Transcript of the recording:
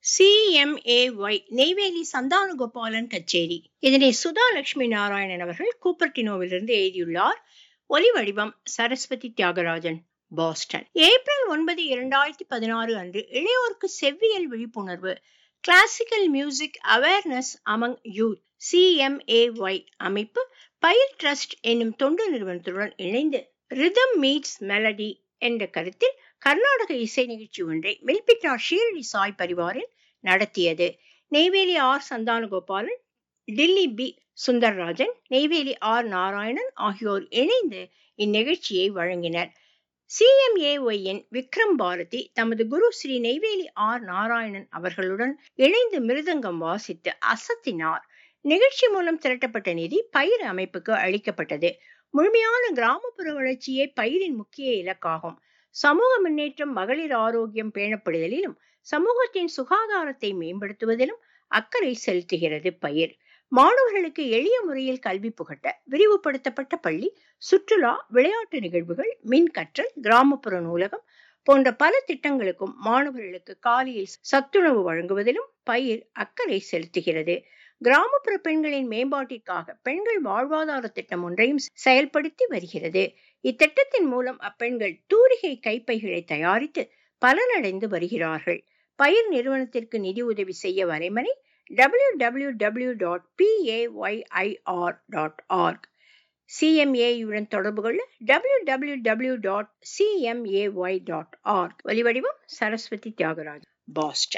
சிஎம்ஏஒய் நெய்வேலி சந்தானகோபாலன் கச்சேரி இதனை சுதா லட்சுமி நாராயணன் அவர்கள் கூப்பர்டினோவிலிருந்து எழுதியுள்ளார் ஒலி வடிவம் சரஸ்வதி தியாகராஜன் பாஸ்டன் ஏப்ரல் ஒன்பது இரண்டாயிரத்தி பதினாறு அன்று இளையோருக்கு செவ்வியல் விழிப்புணர்வு classical music awareness among youth CMAY அமைப்பு பயிர் ட்ரஸ்ட் என்னும் தொண்டு நிறுவனத்துடன் இணைந்து ரிதம் மீட்ஸ் மெலடி என்ற கருத்தில் கர்நாடக இசை நிகழ்ச்சி ஒன்றை மெல்பிட்டா ஷீரடி சாய் பரிவாரில் நடத்தியது Neyveli R Santhanagopalan Delhi P Sundararajan Neyveli R Narayanan ஆகியோர் இணைந்து இந்நிகழ்ச்சியை வழங்கினர் சிஎம்ஏஒய்யின் விக்ரம் பாரதி தமது குரு ஸ்ரீ நெய்வேலி ஆர் நாராயணன் அவர்களுடன் இணைந்து மிருதங்கம் வாசித்து அசத்தினார் நிகழ்ச்சி மூலம் திரட்டப்பட்ட நிதி பயிர் அமைப்புக்கு அளிக்கப்பட்டது முழுமையான கிராமப்புற வளர்ச்சியே பயிரின் முக்கிய இலக்காகும் சமூக முன்னேற்றம் மகளிர் ஆரோக்கியம் பேணப்படுதலிலும் சமூகத்தின் சுகாதாரத்தை மேம்படுத்துவதிலும் அக்கறை செலுத்துகிறது பயிர் மாணவர்களுக்கு எளிய முறையில் கல்வி புகட்ட விரிவுபடுத்தப்பட்ட பள்ளி சுற்றுலா விளையாட்டு நிகழ்வுகள் மின் கற்றல் கிராமப்புற நூலகம் போன்ற பல திட்டங்களுக்கும் மாணவர்களுக்கு காலையில் சத்துணவு வழங்குவதிலும் பயிர் அக்கறை செலுத்துகிறது கிராமப்புற பெண்களின் மேம்பாட்டிற்காக பெண்கள் வாழ்வாதார திட்டம் ஒன்றையும் செயல்படுத்தி வருகிறது இத்திட்டத்தின் மூலம் அப்பெண்கள் தூரிகை கைப்பைகளை தயாரித்து பலனடைந்து வருகிறார்கள் பயிர் நிறுவனத்திற்கு நிதி உதவி செய்ய வரைமனை W W W dot PAYIR dot org சிஎம்ஏயுடன் தொடர்பு கொள்ள W W W dot CMAY dot org ஒலிவடிவம் சரஸ்வதி தியாகராஜ் பாஸ்டன்